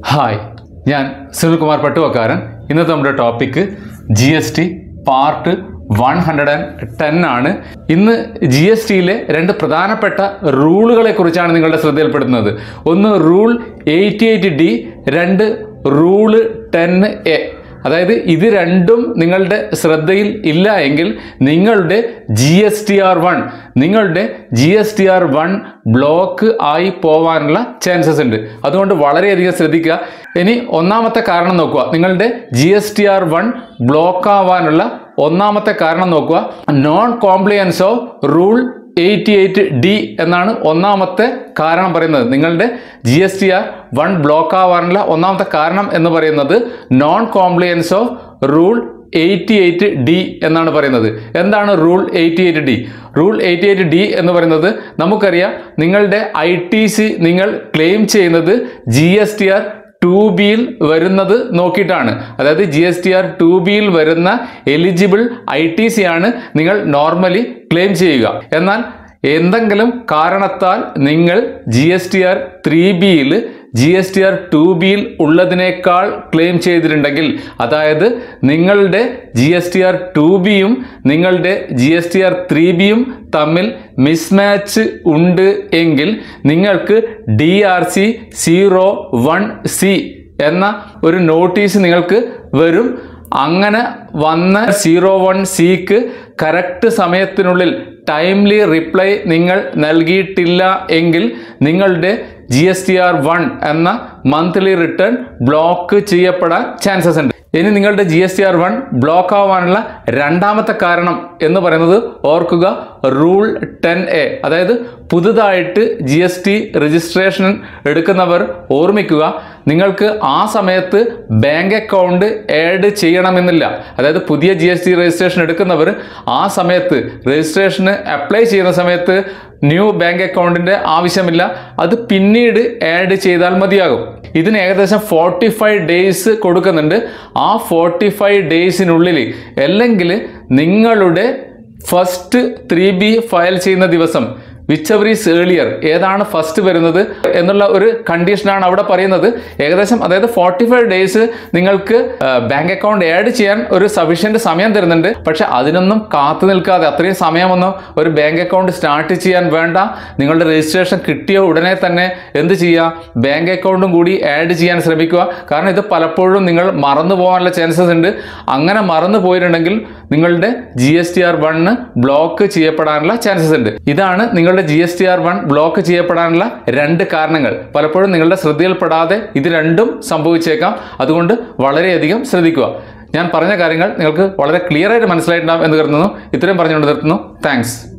hi ഞാൻ സുനിൽകുമാർ പട്ടുവക്കാരൻ ഇന്നത്തെ നമ്മുടെ topic G S T part one hundred and ten ആണ് ഇന്ന് ജി എസ് ടിയിലെ രണ്ട് പ്രധാനപ്പെട്ട റൂളുകളെ കുറിച്ചാണ് നിങ്ങളുടെ ശ്രദ്ധയിൽപ്പെടുന്നത് ഒന്ന് റൂൾ എയ്റ്റി എയ്റ്റ് ഡി രണ്ട് റൂള് ടെൻ എ അതായത് ഇത് രണ്ടും നിങ്ങളുടെ ശ്രദ്ധയിൽ ഇല്ല എങ്കിൽ നിങ്ങളുടെ G S T R one നിങ്ങളുടെ G S T R one block ആയി പോവാനുള്ള ചാൻസസ് ഉണ്ട് അതുകൊണ്ട് വളരെയധികം ശ്രദ്ധിക്കുക ഇനി ഒന്നാമത്തെ കാരണം നോക്കുക നിങ്ങളുടെ G S T R one block ആവാനുള്ള ഒന്നാമത്തെ കാരണം നോക്കുക non compliance of rule eighty eight D എന്നാണ് ഒന്നാമത്തെ കാരണം പറയുന്നത് നിങ്ങളുടെ G S T R one block ആവാനുള്ള ഒന്നാമത്തെ കാരണം എന്ന് പറയുന്നത് non compliance of rule eighty eight D എന്നാണ് പറയുന്നത് എന്താണ് rule eighty eight D rule eighty eight D എന്ന് പറയുന്നത് നമുക്കറിയാം നിങ്ങളുടെ ഐ ടി സി നിങ്ങൾ ക്ലെയിം ചെയ്യുന്നത് G S T R two ബിയിൽ വരുന്നത് നോക്കിയിട്ടാണ് അതായത് G S T R two ബിയിൽ വരുന്ന എലിജിബിൾ ഐ ടി സി ആണ് നിങ്ങൾ നോർമലി ക്ലെയിം ചെയ്യുക എന്നാൽ എന്തെങ്കിലും കാരണത്താൽ നിങ്ങൾ G S T R three ബിയിൽ G S T R two ബിയിൽ ഉള്ളതിനേക്കാൾ ക്ലെയിം ചെയ്തിട്ടുണ്ടെങ്കിൽ അതായത് നിങ്ങളുടെ G S T R two ബിയും നിങ്ങളുടെ G S T R three ബിയും തമ്മിൽ മിസ്മാച്ച് ഉണ്ട് എങ്കിൽ നിങ്ങൾക്ക് D R C zero one C എന്ന ഒരു നോട്ടീസ് നിങ്ങൾക്ക് വരും അങ്ങനെ വന്ന സീറോ വൺ സിക്ക് കറക്റ്റ് സമയത്തിനുള്ളിൽ ടൈംലി റിപ്ലൈ നിങ്ങൾ നൽകിയിട്ടില്ല എങ്കിൽ നിങ്ങളുടെ G S T R one എന്ന മന്ത്ലി റിട്ടേൺ ബ്ലോക്ക് ചെയ്യപ്പെടാൻ ചാൻസസ് ഉണ്ട് ഇനി നിങ്ങളുടെ G S T R one block ആവാനുള്ള രണ്ടാമത്തെ കാരണം എന്ന് പറയുന്നത് ഓർക്കുക റൂൾ ടെൻ എ അതായത് പുതുതായിട്ട് ജി എസ് ടി രജിസ്ട്രേഷൻ എടുക്കുന്നവർ ഓർമ്മിക്കുക നിങ്ങൾക്ക് ആ സമയത്ത് ബാങ്ക് അക്കൗണ്ട് ആഡ് ചെയ്യണമെന്നില്ല അതായത് പുതിയ ജി എസ് ടി രജിസ്ട്രേഷൻ എടുക്കുന്നവർ ആ സമയത്ത് രജിസ്ട്രേഷന് അപ്ലൈ ചെയ്യുന്ന സമയത്ത് ന്യൂ ബാങ്ക് അക്കൗണ്ടിൻ്റെ ആവശ്യമില്ല അത് പിന്നീട് ആഡ് ചെയ്താൽ മതിയാകും ഇതിന് ഏകദേശം ഫോർട്ടി ഫൈവ് ഡേയ്സ് കൊടുക്കുന്നുണ്ട് ആ ഫോർട്ടി ഫൈവ് ഡേയ്സിനുള്ളിൽ അല്ലെങ്കിൽ നിങ്ങളുടെ ഫസ്റ്റ് ത്രീ ബി ഫയൽ ചെയ്യുന്ന ദിവസം വിച്ച് എവർ ഈസ് ഏർലിയർ ഏതാണ് ഫസ്റ്റ് വരുന്നത് എന്നുള്ള ഒരു കണ്ടീഷനാണ് അവിടെ പറയുന്നത് ഏകദേശം അതായത് ഫോർട്ടി ഫൈവ് ഡേയ്സ് നിങ്ങൾക്ക് ബാങ്ക് അക്കൗണ്ട് ആഡ് ചെയ്യാൻ ഒരു സഫീഷ്യൻറ്റ് സമയം തരുന്നുണ്ട് പക്ഷെ അതിനൊന്നും കാത്തു നിൽക്കാതെ അത്രയും സമയമൊന്നും ഒരു ബാങ്ക് അക്കൗണ്ട് സ്റ്റാർട്ട് ചെയ്യാൻ വേണ്ട നിങ്ങളുടെ രജിസ്ട്രേഷൻ കിട്ടിയ ഉടനെ തന്നെ എന്ത് ചെയ്യുക ബാങ്ക് അക്കൗണ്ടും കൂടി ആഡ് ചെയ്യാൻ ശ്രമിക്കുക കാരണം ഇത് പലപ്പോഴും നിങ്ങൾ മറന്നു പോകാനുള്ള ചാൻസസ് ഉണ്ട് അങ്ങനെ മറന്നു പോയിട്ടുണ്ടെങ്കിൽ നിങ്ങളുടെ G S T R one block ചെയ്യപ്പെടാനുള്ള ചാൻസസ് ഉണ്ട് ഇതാണ് നിങ്ങളുടെ G S T R one block ചെയ്യപ്പെടാനുള്ള രണ്ട് കാരണങ്ങൾ പലപ്പോഴും നിങ്ങളുടെ ശ്രദ്ധയിൽപ്പെടാതെ ഇത് രണ്ടും സംഭവിച്ചേക്കാം അതുകൊണ്ട് വളരെയധികം ശ്രദ്ധിക്കുക ഞാൻ പറഞ്ഞ കാര്യങ്ങൾ നിങ്ങൾക്ക് വളരെ ക്ലിയർ ആയിട്ട് മനസ്സിലായിട്ടുണ്ടാവും എന്ന് കരുതുന്നു ഇത്രയും പറഞ്ഞുകൊണ്ട് നിർത്തുന്നു താങ്ക്സ്